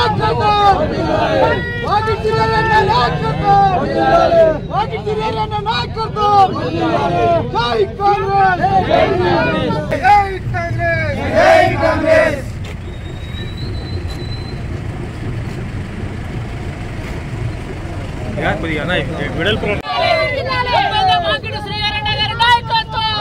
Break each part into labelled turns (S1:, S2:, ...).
S1: నాయకత్వం వాకిటిరేరన్న నాయకత్వం వాకిటిరేరన్న నాయకత్వం జై కాంగ్రెస్ జై కాంగ్రెస్ జై కాంగ్రెస్
S2: మాకిడి శ్రీగారన్న గారి నాయకత్వం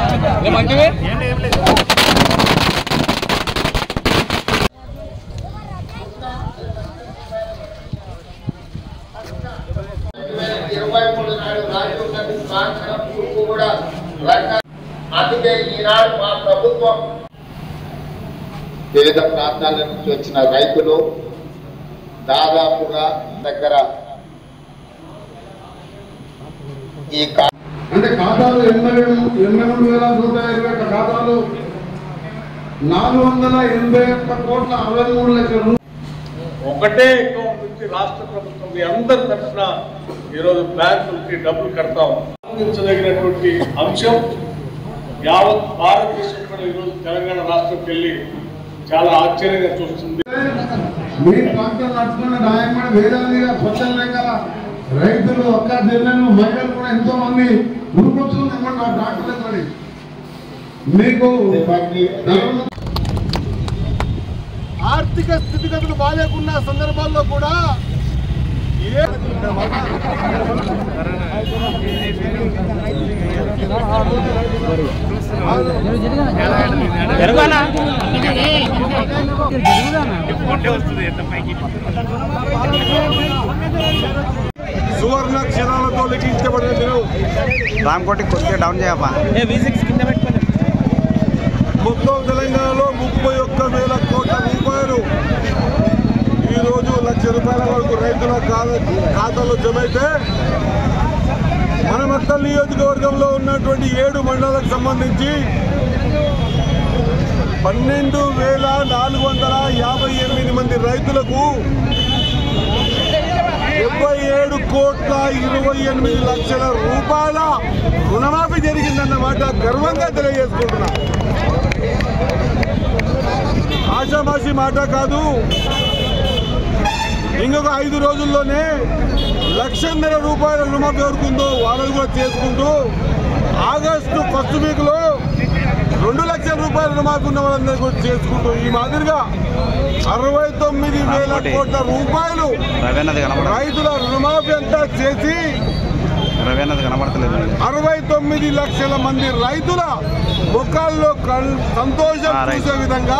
S3: ఇరవై మూడు నాడు రాజీవ్ సాంక్షణ తీర్పు కూడా రద్దు. అందుకే ఈనాడు మా ప్రభుత్వం వివిధ ప్రాంతాల నుంచి వచ్చిన రైతులు దాదాపుగా దగ్గర ఈ కా-
S4: అంటే ఖాతాలు ఎనభై రెండు- ఎనభై మూడు వేల నూట ఇరవై ఒక్క ఖాతాలు నాలుగు వందల ఎనభై ఒక్క కోట్ల అరవై మూడు లక్షల రూ-
S5: ఒకటే అకౌంట్ నుంచి రాష్ట్ర ప్రభుత్వం మీ అందరి తరఫున ఈరోజు బ్యాంకులకి డబ్బులు కడతాం ఆనందించదగినటువంటి అంశం యావత్ భారతదేశం కూడా ఈరోజు తెలంగాణ రాష్ట్రంకి వెళ్ళి చాలా ఆశ్చర్యంగా చూస్తుంది
S4: మీ ప్రాంతం నడుచుకున్న న్యాయమైన వేదాలుగా స్వచ్ఛంద లేఖల రైతులు ఒక్క జిల్లాలో మహిళలు కూడా ఎంతో మంది ఉరుకొచ్చుకుని ఇవ్వండి ఆ డాక్టర్లకు మరి. మీకు ధర్మ-
S1: ఆర్థిక స్థితిగతులు బాగాలేకున్న సందర్భాల్లో కూడా ఏ
S4: సువర్ణ క్షణాలతో లిఖించబడిన దినం
S6: రామ్కోటి కొద్దిగా డౌన్ చేయప్పా
S4: మొత్తం తెలంగాణలో ముప్పై ఒక్క వేల కోట్ల రూపాయలు ఈ రోజు లక్ష రూపాయల వరకు రైతుల ఖా- ఖాతాలో జమ అయితే మన మక్కల్ నియోజకవర్గంలో ఉన్నటువంటి ఏడు మండలాలకు సంబంధించి పన్నెండు వేల నాలుగు వందల యాభై ఎనిమిది మంది రైతులకు డెబ్బై ఏడు కోట్ల ఇరవై ఎనిమిది లక్షల రూపాయల రుణమాఫీ జరిగిందన్నమాట గర్వంగా తెలియజేసుకుంటున్నా ఆషామాషి మాట కాదు ఇంకొక ఐదు రోజుల్లోనే లక్షన్నర రూపాయల రుణమాఫీ ఎవరుకుందో వాళ్ళని కూడా చేసుకుంటూ ఆగస్టు ఫస్ట్ వీక్లో రెండు లక్షల రూపాయల రుణమాఫీ ఉన్న వాళ్ళందరూ కూడా చేసుకుంటూ ఈ మాదిరిగా అరవై తొమ్మిది వేల కోట్ల రూపాయలు
S6: రవి అన్నది కనబడ
S4: రైతుల రుణమాఫీ అంతా చేసి
S6: రవి అన్నది కనబడతలేదు
S4: అరవై తొమ్మిది లక్షల మంది రైతుల ముఖాల్లో కల్- సంతోషం
S6: ఆ, రైట్.
S4: చూసే విధంగా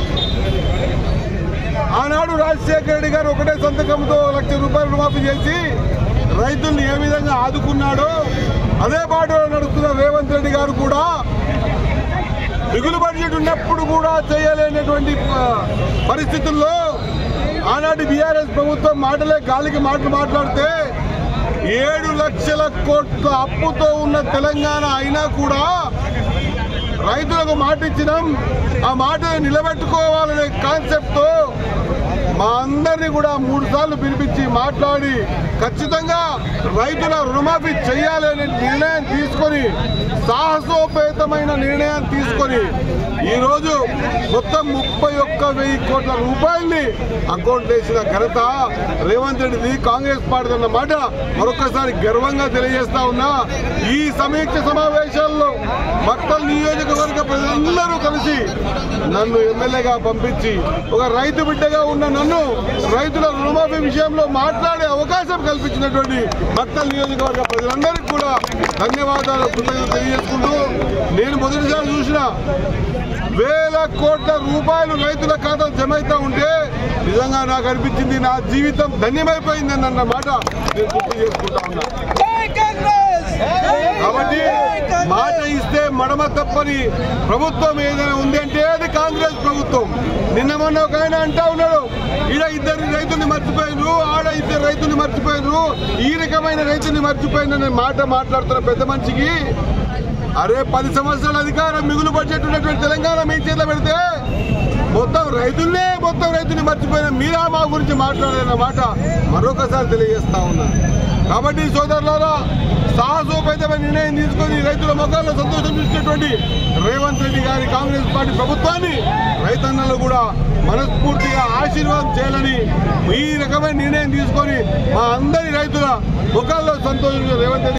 S4: ఆనాడు రాజశేఖర రెడ్డి గారు ఒకటే సంతకంతో లక్ష రూపాయలు రుణమాఫీ చేసి రైతుల్ని ఏ విధంగా ఆదుకున్నాడో అదే బాటలో నడుస్తున్న రేవంత్ రెడ్డి గారు కూడా మిగులు బడ్జెట్ ఉన్నప్పుడు కూడా చేయలేనటువంటి ఆ, పరిస్థితుల్లో ఆనాటి బీఆర్ఎస్ ప్రభుత్వం మాటలే గాలికి మాటలు మాట్లాడితే ఏడు లక్షల కోట్ల అప్పుతో ఉన్న తెలంగాణ అయినా కూడా రైతులకు మాట ఇచ్చినాం ఆ మాటను నిలబెట్టుకోవాలనే కాన్సెప్ట్తో మా అందరినీ కూడా మూడు సార్లు పిలిపించి మాట్లాడి ఖచ్చితంగా రైతుల రుణమాఫీ చేయాలనే నిర్ణయం తీసుకొని సాహసోపేతమైన నిర్ణయం తీసుకొని ఈరోజు మొత్తం ముప్పై ఒక్క వెయ్యి కోట్ల రూపాయల్ని అకౌంట్ వేసిన ఘనత రేవంత్ రెడ్డిది కాంగ్రెస్ పార్టీ అన్న మాట మరొకసారి గర్వంగా తెలియజేస్తా ఉన్నా ఈ సమీక్ష సమావేశాల్లో మక్తల్ నియోజకవర్గ ప్రజలందరూ కలిసి నన్ను ఎమ్మెల్యేగా పంపించి ఒక రైతు బిడ్డగా ఉన్న నన్ను రైతుల రుణమాఫీ విషయంలో మాట్లాడే అవకాశం కల్పించినటువంటి మక్తల్ నియోజకవర్గ ప్రజలందరికీ కూడా ధన్యవాదాలు కృతజ్ఞతలు తెలియజేసుకుంటూ నేను మొదటిసారి చూసిన వేల కోట్ల రూపాయలు రైతుల ఖాతాలు జమ అవుతా ఉంటే నిజంగా నాకు అనిపించింది నా జీవితం ధన్యమైపోయింది అన్న మాట నేను గుర్తు చేసుకుంటా ఉన్నా కాబట్టి మాట ఇస్తే మడమ తప్పని ప్రభుత్వం ఏదైనా ఉంది అంటే అది కాంగ్రెస్ ప్రభుత్వం నిన్న మొన్న ఒక ఆయన అంటా ఉన్నాడు ఈడ ఇద్దరు రైతుల్ని మర్చిపోయినరు ఆడ ఇద్దరు రైతుల్ని మర్చిపోయినరు ఈ రకమైన రైతుల్ని మర్చిపోయిననే మాట మాట్లాడుతున్న పెద్ద మనిషికి అరే పది సంవత్సరాల అధికారం మిగులు బడ్జెట్ ఉన్నటువంటి తెలంగాణ మీ చేతిలో పెడితే మొత్తం రైతులనే మొత్తం రైతుని మర్చిపోయిన మీరా మా గురించి మాట్లాడారన్న మాట మరొకసారి తెలియజేస్తా ఉన్నాను కాబట్టి సోదరులారా సాహసోపేతమైన నిర్ణయం తీసుకొని రైతుల మొక్కల్లో సంతోషం చూసినటువంటి రేవంత్ రెడ్డి గారి కాంగ్రెస్ పార్టీ ప్రభుత్వాన్ని రైతన్నలు కూడా మనస్ఫూర్తిగా ఆశీర్వాదం చేయాలని ఈ రకమైన నిర్ణయం తీసుకొని మా అందరి రైతుల ముఖాల్లో సంతోషం రేవంత్ రెడ్డి